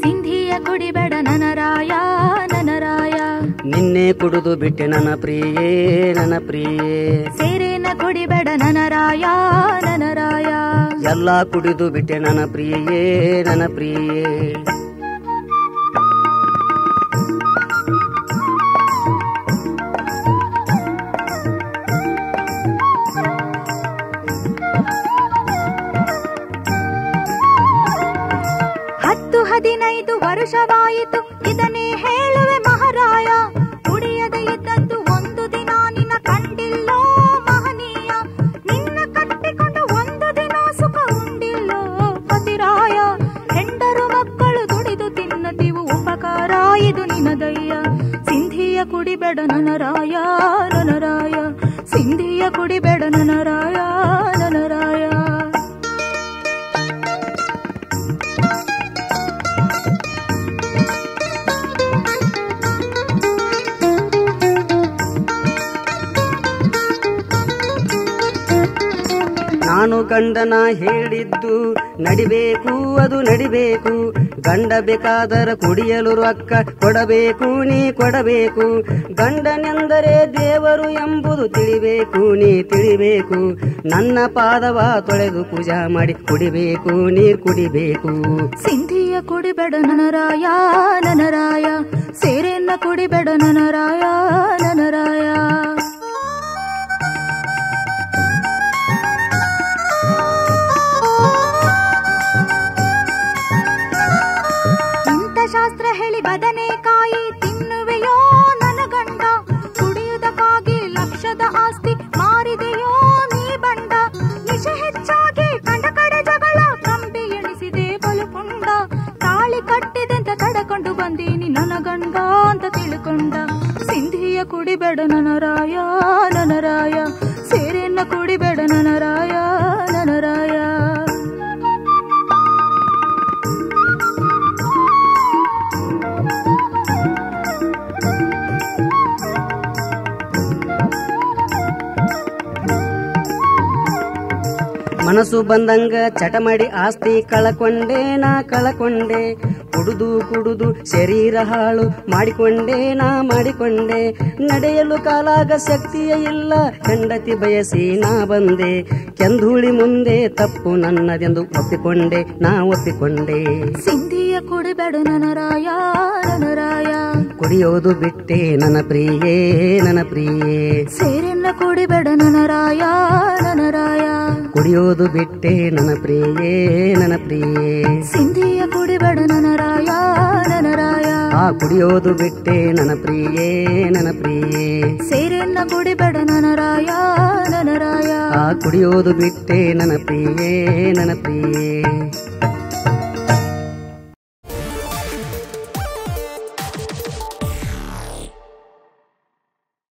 ಸಿಂಧಿಯ ಕುಡಿಬೇಡ ನನರಾಯ ನನರಾಯ ನಿನ್ನೆ ಕುಡಿದು ಬಿಟ್ಟೆ ನನ್ನ ಪ್ರಿಯೇ ನನ್ನ ಪ್ರಿಯೇ ಸೇರೇನ ಕುಡಿಬೇಡ ನನರಾಯ ನನರಾಯ ಎಲ್ಲ ಕುಡಿದು ಬಿಟ್ಟೆ ನನ್ನ ಪ್ರಿಯೇ ನನ್ನ ಪ್ರಿಯೇ ಹತ್ತು ಹದಿನೈದು ವರ್ಷವಾಯಿತು ಇದನ್ನೇ ಹೇಳುವೆ ಮಹಾರಾಯ ಕುಡಿಯದೆ ಇದ್ದದ್ದು ಒಂದು ದಿನ ನಿನ್ನ ಕಂಡಿಲ್ಲೋ ಮಹನೀಯ ನಿನ್ನ ಕಟ್ಟಿಕೊಂಡು ಒಂದು ದಿನ ಸುಖ ಉಂಡಿಲ್ಲೋ ಪತಿರಾಯ ಹೆಂಡರು ಮಕ್ಕಳು ದುಡಿದು ತಿನ್ನದಿವು ಉಪಕಾರ ಇದು ನಿನದಯ್ಯ ಸಿಂಧಿಯ ಕುಡಿಬೇಡ ನನರಾಯ ನನರಾಯ ಸಿಂಧಿಯ ಕುಡಿಬೇಡ ನನರಾಯ ನನರಾಯ ನಾನು ಗಂಡನ ಹೇಳಿದ್ದು ನಡಿಬೇಕು ಅದು ನಡಿಬೇಕು ಗಂಡ ಬೇಕಾದರ ಕುಡಿಯಲು ರೊಕ್ಕ ಕೊಡಬೇಕು ನೀ ಕೊಡಬೇಕು ಗಂಡನೆಂದರೆ ದೇವರು ಎಂಬುದು ತಿಳಿಬೇಕು ನೀ ತಿಳಿಬೇಕು ನನ್ನ ಪಾದವ ತೊಳೆದು ಪೂಜಾ ಮಾಡಿ ಕುಡಿಬೇಕು ನೀರ್ ಕುಡಿಬೇಕು ಸಿಂಧಿಯ ಕುಡಿಬೇಡ ನನರಾಯ ನನರಾಯ ಸೇರೆನ್ನ ಕುಡಿಬೇಡ ನನರಾಯ ನನರಾಯ ಇಂಥ ಶಾಸ್ತ್ರ ಹೇಳಿ ಬದನೆಕಾಯಿ ತಿನ್ನುವೆಯೋ ನನ್ನ ಗಂಡ ಕುಡಿಯುವುದಕ್ಕಾಗಿ ಲಕ್ಷದ ಆಸ್ತಿ ಮಾರಿದೆಯೋ ನೀ ಬಂಡ ನಿಶ ಹೆಚ್ಚಾಗಿ ಕಂಡ ಕಡೆ ಜಗಳ ಕಂಬಿ ಎಣಿಸಿದೆ ಬಲುಕೊಂಡ ತಾಳಿ ಕಟ್ಟಿದೆಂತ ತಡಕೊಂಡು ಬಂದೀನಿ ನನ್ನ ಗಂಡ ಅಂತ ತಿಳ್ಕೊಂಡ ಸಿಂಧಿಯ ಕುಡಿಬೇಡ ನನರಾಯ ನನರಾಯ ಸೇರೆನ್ನ ಕುಡಿಬೇಡ ನನರಾಯ ನನರಾಯ ಮನಸ್ಸು ಬಂದಂಗ ಚಟಮಡಿ ಆಸ್ತಿ ಕಳಕೊಂಡೆ ನಾ ಕಳಕೊಂಡೆ ಕುಡುದು ಕುಡುದು ಶರೀರ ಹಾಳು ಮಾಡಿಕೊಂಡೆ ನಾ ಮಾಡಿಕೊಂಡೆ ನಡೆಯಲು ಕಾಲಾಗ ಶಕ್ತಿಯ ಇಲ್ಲ ಹೆಂಡತಿ ಬಯಸಿ ನಾ ಬಂದೆ ಕೆಂಧೂಳಿ ಮುಂದೆ ತಪ್ಪು ನನ್ನದೆಂದು ಒಪ್ಪಿಕೊಂಡೆ ನಾ ಒಪ್ಪಿಕೊಂಡೆ ಸಿಂಧಿಯ ಕುಡಿಬೇಡ ನನರಾಯ ನನರಾಯ ಕುಡಿಯೋದು ಬಿಟ್ಟೆ ನನ್ನ ಪ್ರಿಯೇ ನನ್ನ ಪ್ರಿಯೇ ಸೇರೆನ್ನ ಕುಡಿಬೇಡ ನನರಾಯ ನನರಾಯ ಕುಡಿಯೋದು ಬಿಟ್ಟೆ ನನ್ನ ಪ್ರಿಯೇ ನನ್ನ ಪ್ರಿಯೇ ಸಿಂಧಿಯ ಕುಡಿಬೇಡ ನನರಾಯ ನನರಾಯ ಆ ಕುಡಿಯೋದು ಬಿಟ್ಟೆ ನನ್ನ ಪ್ರಿಯೇ ನನ್ನ ಪ್ರಿಯೇ ಸೇರೆನ್ನ ಕುಡಿಬೇಡ ನನರಾಯ ನನರಾಯ ಆ ಕುಡಿಯೋದು ಬಿಟ್ಟೆ ನನ್ನ ಪ್ರಿಯೇ ನನ್ನ ಪ್ರಿಯೇ